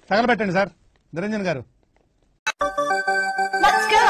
తగలబెట్టండి sir Niranjan గారు Let's go!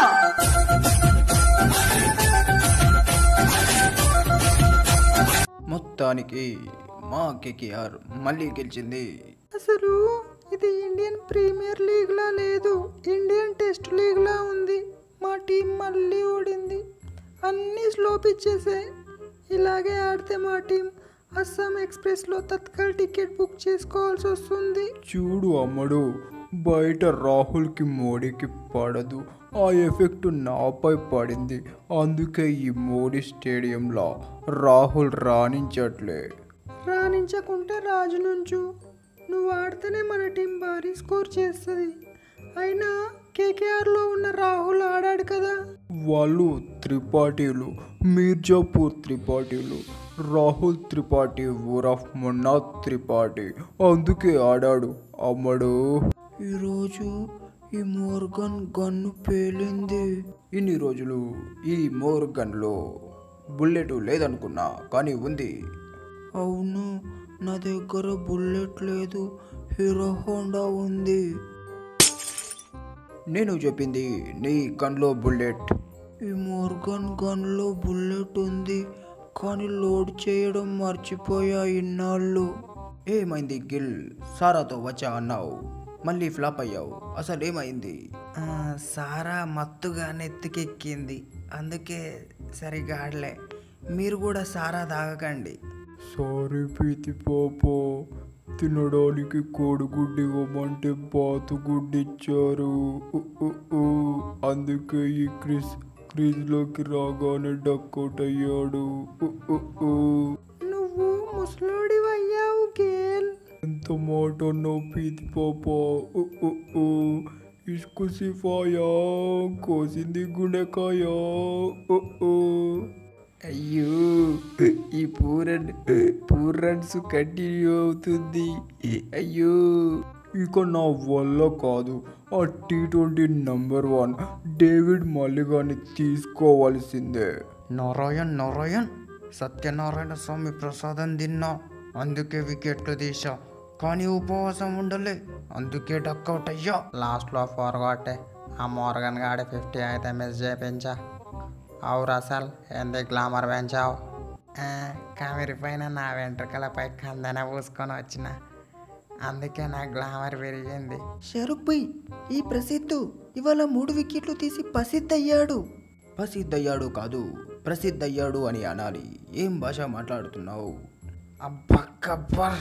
మొత్తానికి మా కేకేఆర్ మళ్ళీ గెలిచింది అసలు ఇది ఇండియన్ ప్రీమియర్ లీగ్ లా లేదు ఇండియన్ టెస్ట్ లీగ్ లా ఉంది మా టీం మళ్ళీ ఓడింది అన్ని స్లో పిచ్చేసే ఇలాగే ఆడితే మా టీం అస్సాం ఎక్స్ప్రెస్లో తత్కాల్ టికెట్ బుక్ చేసుకోవాల్సి వస్తుంది చూడు అమ్మడు బయట రాహుల్కి మోడీకి పడదు ఆ ఎఫెక్ట్ నాపై పడింది అందుకే ఈ మోడీ స్టేడియంలో రాహుల్ రాణించట్లే రాణించకుంటే రాజు నుంచు నువ్వు ఆడితేనే మన టీం భారీ స్కోర్ చేస్తుంది అయినా కేకేఆర్లో ఉన్న రాహుల్ ఆడాడు కదా వాళ్ళు త్రిపాఠీలు మీర్జాపూర్ త్రిపాఠీలు రాహుల్ త్రిపాఠి ఊరఫ్ మున్నా త్రిపాఠి అందుకే ఆడాడు అమ్మడు ఈరోజు ఈ మోర్గన్ గన్ను పేలింది ఇన్ని రోజులు ఈ మోర్గన్లో బుల్లెట్ లేదనుకున్నా కానీ ఉంది అవును నా దగ్గర బుల్లెట్ లేదు హీరో హోండా ఉంది నేను చెప్పింది నీ గన్లో బుల్లెట్ ఈ మోర్గన్ గన్లో బుల్లెట్ ఉంది కానీ లోడ్ చేయడం మర్చిపోయా ఇన్నాళ్ళు ఏమైంది గిల్ సారాతో వచ్చా అన్నావు మళ్ళీ ఫ్లాప్ అయ్యావు అసలు ఏమైంది సారా మత్తుగా నెత్తికెక్కింది అందుకే సరిగా ఆడలే మీరు కూడా సారా తాగకండి సారీ పీతి పాప తినడానికి కోడిగుడ్డు ఇవ్వమంటే బాతుగుడ్డు ఇచ్చారు ఉ, ఉ, ఉ. అందుకే ఈ క్రిస్ క్రీజ్లోకి రాగానే డక్అవుట్ అయ్యాడు ఉ, ఉ, ఉ. నువ్వు ముసలోడి అయ్యావు గేల్ ఎంత మాట అన్నావు పీతి పాప ఉ, ఉ, ఉ. ఇసుకు సిఫాయా కోసింది గుండెకాయ ఉ, ఉ. అయ్యో ఈ పూరన్ పూర్ రన్స్ కంటిన్యూ అవుతుంది అయ్యో ఇక నా వల్ల కాదు ఆ T twenty number one David మల్లిగాని తీసుకోవాల్సిందే నారాయణ్ నారాయణ్ సత్యనారాయణ స్వామి ప్రసాదం తిన్నా అందుకే వికెట్లు తీసా కానీ ఉపవాసం ఉండలే అందుకే డక్అవుట్ అయ్యా లాస్ట్లో ఫోర్ కొట్టే ఆ మోర్గన్ గాడి ఫిఫ్టీ అయితే మిస్ చేయించా అవురు అసలు ఎందుకు గ్లామర్ పెంచావు ఆ, కమిరిపోయిన నా వెంట్రుకలపై కందన పూసుకొని వచ్చిన అందుకే నా గ్లామర్ పెరిగింది షారుఖ్ భాయ్ ఈ ప్రసిద్ధు ఇవాళ మూడు వికెట్లు తీసి ప్రసిద్ధయ్యాడు ప్రసిద్ధయ్యాడు కాదు ప్రసిద్ధయ్యాడు అని అనాలి ఏం భాష మాట్లాడుతున్నావు అబ్బక్కబ్బర్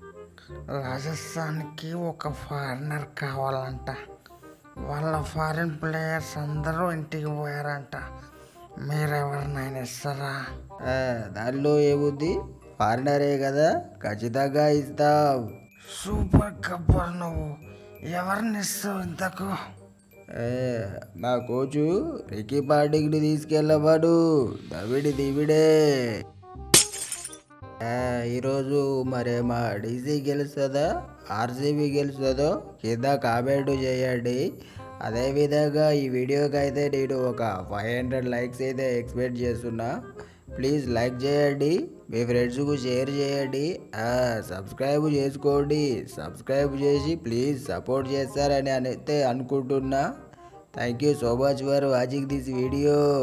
రాజస్థాన్కి ఒక ఫారినర్ కావాలంట వాళ్ళ ఫారిన్ ప్లేయర్స్ అందరూ ఇంటికి పోయారంట మీరెవరినైనా ఇస్తారా ఆ, దానిలో ఏముంది ఫారినరే కదా ఖచ్చితంగా ఇస్తాం సూపర్ గబ్బర్ నువ్వు ఎవరిని ఇస్తావు ఇంతకు ఏ, మా కోచు రికీ పార్టీకి తీసుకెళ్ళవాడు దవిడి దివిడే ఆ, ఈరోజు మరి మా డీసీ గెలుస్తుందో ఆర్సీబీ గెలుస్తుందో కింద కామెంట్ చేయండి అదేవిధంగా ఈ వీడియోకి అయితే నేను ఒక ఫైవ్ హండ్రెడ్ లైక్స్ అయితే ఎక్స్పెక్ట్ చేస్తున్నా ప్లీజ్ లైక్ చేయండి మీ ఫ్రెండ్స్కు షేర్ చేయండి ఆ, సబ్స్క్రైబ్ చేసుకోండి సబ్స్క్రైబ్ చేసి ప్లీజ్ సపోర్ట్ చేస్తారని అయితే అనుకుంటున్నా thank you so much for watching this video